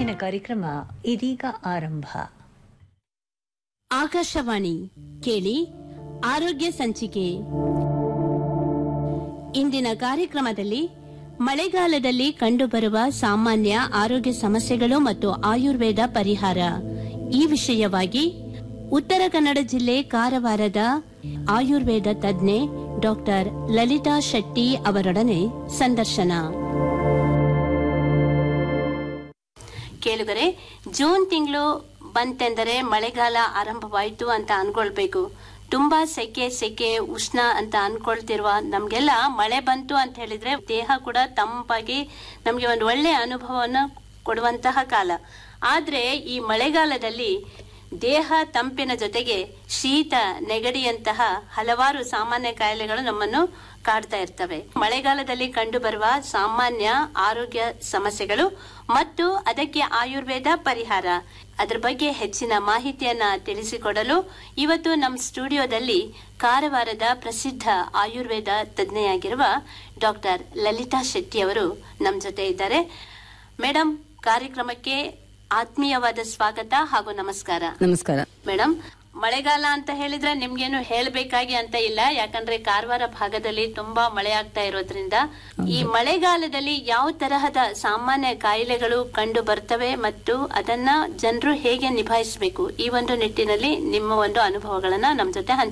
ಇಂದಿನ ಕಾರ್ಯಕ್ರಮ ಇದೀಗ ಆರಂಭ ಆಕಾಶವಾಣಿ ಕೇಳಿ ಆರೋಗ್ಯ ಸಂಚಿಕೆ ಇಂದಿನ ಕಾರ್ಯಕ್ರಮದಲ್ಲಿ ಮಳೆಗಾಲದಲ್ಲಿ ಕಂಡುಬರುವ ಸಾಮಾನ್ಯ ಆರೋಗ್ಯ ಸಮಸ್ಯೆಗಳು ಮತ್ತು ಆಯುರ್ವೇದ ಪರಿಹಾರ ಈ ವಿಷಯವಾಗಿ ಉತ್ತರ ಕನ್ನಡ ಜಿಲ್ಲೆ ಕಾರವಾರದ ಆಯುರ್ವೇದ ತಜ್ಞೆ ಡಾಕ್ಟರ್ ಲಲಿತಾ ಶೆಟ್ಟಿ ಅವರೊಡನೆ ಸಂದರ್ಶನ ಕೇಳುಗರೆ ಜೂನ್ ತಿಂಗಳು ಬಂತೆಂದರೆ ಮಳೆಗಾಲ ಆರಂಭವಾಯಿತು ಅಂತ ಅನ್ಕೊಳ್ಬೇಕು ತುಂಬಾ ಸೆಕೆ ಸೆಕೆ ಉಷ್ಣ ಅಂತ ಅನ್ಕೊಳ್ತಿರುವ ನಮ್ಗೆಲ್ಲ ಮಳೆ ಬಂತು ಅಂತ ಹೇಳಿದ್ರೆ ದೇಹ ಕೂಡ ತಂಪಾಗಿ ನಮ್ಗೆ ಒಂದು ಒಳ್ಳೆಯ ಅನುಭವವನ್ನು ಕೊಡುವಂತಹ ಕಾಲ ಆದ್ರೆ ಈ ಮಳೆಗಾಲದಲ್ಲಿ ದೇಹ ತಂಪಿನ ಜೊತೆಗೆ ಶೀತ ನೆಗಡಿಯಂತಹ ಹಲವಾರು ಸಾಮಾನ್ಯ ಕಾಯಿಲೆಗಳು ನಮ್ಮನ್ನು ಕಾಡ್ತಾ ಇರ್ತವೆ ಮಳೆಗಾಲದಲ್ಲಿ ಕಂಡುಬರುವ ಸಾಮಾನ್ಯ ಆರೋಗ್ಯ ಸಮಸ್ಯೆಗಳು ಮತ್ತು ಅದಕ್ಕೆ ಆಯುರ್ವೇದ ಪರಿಹಾರ ಅದರ ಬಗ್ಗೆ ಹೆಚ್ಚಿನ ಮಾಹಿತಿಯನ್ನ ತಿಳಿಸಿಕೊಡಲು ಇವತ್ತು ನಮ್ಮ ಸ್ಟುಡಿಯೋದಲ್ಲಿ ಕಾರವಾರದ ಪ್ರಸಿದ್ಧ ಆಯುರ್ವೇದ ತಜ್ಞೆಯಾಗಿರುವ ಡಾಕ್ಟರ್ ಲಲಿತಾ ಶೆಟ್ಟಿ ಅವರು ನಮ್ಮ ಜೊತೆ ಇದ್ದಾರೆ ಮೇಡಮ್ ಕಾರ್ಯಕ್ರಮಕ್ಕೆ ಆತ್ಮೀಯವಾದ ಸ್ವಾಗತ ಹಾಗೂ ನಮಸ್ಕಾರ ನಮಸ್ಕಾರ ಮೇಡಮ್ ಮಳೆಗಾಲ ಅಂತ ಹೇಳಿದ್ರೆ ನಿಮ್ಗೇನು ಹೇಳ್ಬೇಕಾಗಿ ಅಂತ ಇಲ್ಲ ಯಾಕಂದ್ರೆ ಕಾರವಾರ ಭಾಗದಲ್ಲಿ ತುಂಬಾ ಮಳೆ ಆಗ್ತಾ ಇರೋದ್ರಿಂದ ಈ ಮಳೆಗಾಲದಲ್ಲಿ ಯಾವ ತರಹದ ಸಾಮಾನ್ಯ ಕಾಯಿಲೆಗಳು ಕಂಡು ಬರ್ತವೆ ಮತ್ತು ಅದನ್ನ ಜನರು ಹೇಗೆ ನಿಭಾಯಿಸಬೇಕು ಈ ಒಂದು ನಿಟ್ಟಿನಲ್ಲಿ ನಿಮ್ಮ ಒಂದು ಅನುಭವಗಳನ್ನ ನಮ್ ಜೊತೆ ಹಂಚ